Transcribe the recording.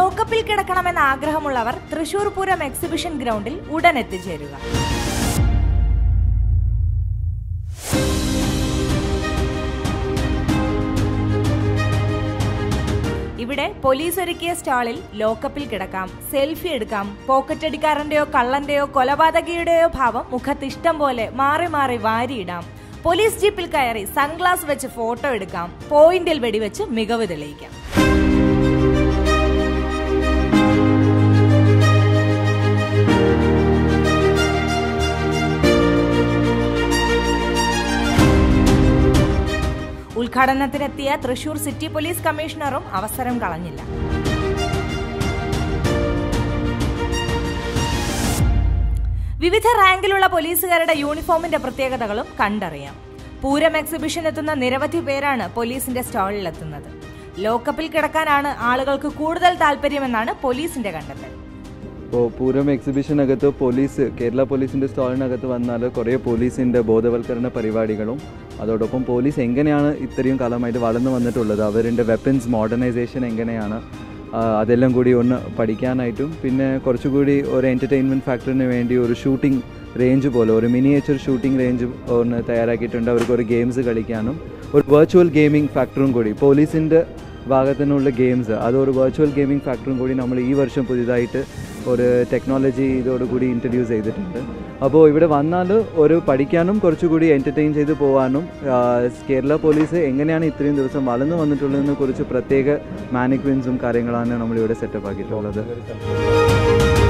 ലോക്കപ്പിൽ കിടക്കണമെന്ന ആഗ്രഹമുള്ളവർ തൃശൂർ പൂരം എക്സിബിഷൻ ഗ്രൗണ്ടിൽ ഉടൻ എത്തിച്ചേരുക ഇവിടെ പോലീസ് ഒരുക്കിയ സ്റ്റാളിൽ ലോക്കപ്പിൽ കിടക്കാം സെൽഫി എടുക്കാം പോക്കറ്റ് അടിക്കാരന്റെയോ കള്ളന്റെയോ കൊലപാതകിയുടെയോ ഭാവം മുഖത്ത് ഇഷ്ടം പോലെ മാറി മാറി വാരിയിടാം പോലീസ് ജീപ്പിൽ കയറി സൺഗ്ലാസ് വെച്ച് ഫോട്ടോ എടുക്കാം പോയിന്റിൽ വെടിവെച്ച് മികവ് തെളിയിക്കാം ഉദ്ഘാടനത്തിനെത്തിയ തൃശൂർ സിറ്റി പോലീസ് കമ്മീഷണറും അവസരം കളഞ്ഞില്ല വിവിധ റാങ്കിലുള്ള പോലീസുകാരുടെ യൂണിഫോമിന്റെ പ്രത്യേകതകളും കണ്ടറിയാം പൂരം എക്സിബിഷൻ എത്തുന്ന നിരവധി പേരാണ് പോലീസിന്റെ സ്റ്റാളിലെത്തുന്നത് ലോക്കപ്പിൽ കിടക്കാനാണ് ആളുകൾക്ക് കൂടുതൽ താല്പര്യമെന്നാണ് പോലീസിന്റെ കണ്ടെത്തൽ ഇപ്പോൾ പൂരം എക്സിബിഷനകത്ത് പോലീസ് കേരള പോലീസിൻ്റെ സ്റ്റാളിനകത്ത് വന്നാൽ കുറേ പോലീസിൻ്റെ ബോധവൽക്കരണ പരിപാടികളും അതോടൊപ്പം പോലീസ് എങ്ങനെയാണ് ഇത്രയും കാലമായിട്ട് വളർന്നു വന്നിട്ടുള്ളത് അവരുടെ വെപ്പൻസ് മോഡേണൈസേഷൻ എങ്ങനെയാണ് ആ, അതെല്ലാം കൂടി ഒന്ന് പഠിക്കാനായിട്ടും പിന്നെ കുറച്ചുകൂടി ഒരു എൻ്റർടൈൻമെൻറ്റ് ഫാക്ടറിന് വേണ്ടി ഒരു ഷൂട്ടിംഗ് റേഞ്ച് പോലെ ഒരു മിനിയേച്ചർ ഷൂട്ടിംഗ് റേഞ്ച് ഒന്ന് തയ്യാറാക്കിയിട്ടുണ്ട് അവർക്ക് ഒരു ഗെയിംസ് കളിക്കാനും ഒരു വെർച്വൽ ഗെയിമിംഗ് ഫാക്ടറും കൂടി പോലീസിൻ്റെ ഭാഗത്തുനിന്നുള്ള ഗെയിംസ് അതൊരു വെർച്വൽ ഗെയിമിംഗ് ഫാക്ടറും കൂടി നമ്മൾ ഈ വർഷം പുതിയതായിട്ട് ഒരു ടെക്നോളജി ഇതോടുകൂടി ഇൻട്രൊഡ്യൂസ് ചെയ്തിട്ടുണ്ട് അപ്പോൾ ഇവിടെ വന്നാൽ ഒരു പഠിക്കാനും കുറച്ചുകൂടി എൻ്റർടൈൻ ചെയ്ത് പോകാനും ആ, കേരള പോലീസ് എങ്ങനെയാണ് ഇത്രയും ദിവസം വളർന്നു വന്നിട്ടുള്ളതിനെ കുറിച്ച് പ്രത്യേക മാനിക്വിൻസും കാര്യങ്ങളാണ് നമ്മളിവിടെ സെറ്റപ്പ് ആക്കിയിട്ടുള്ളത്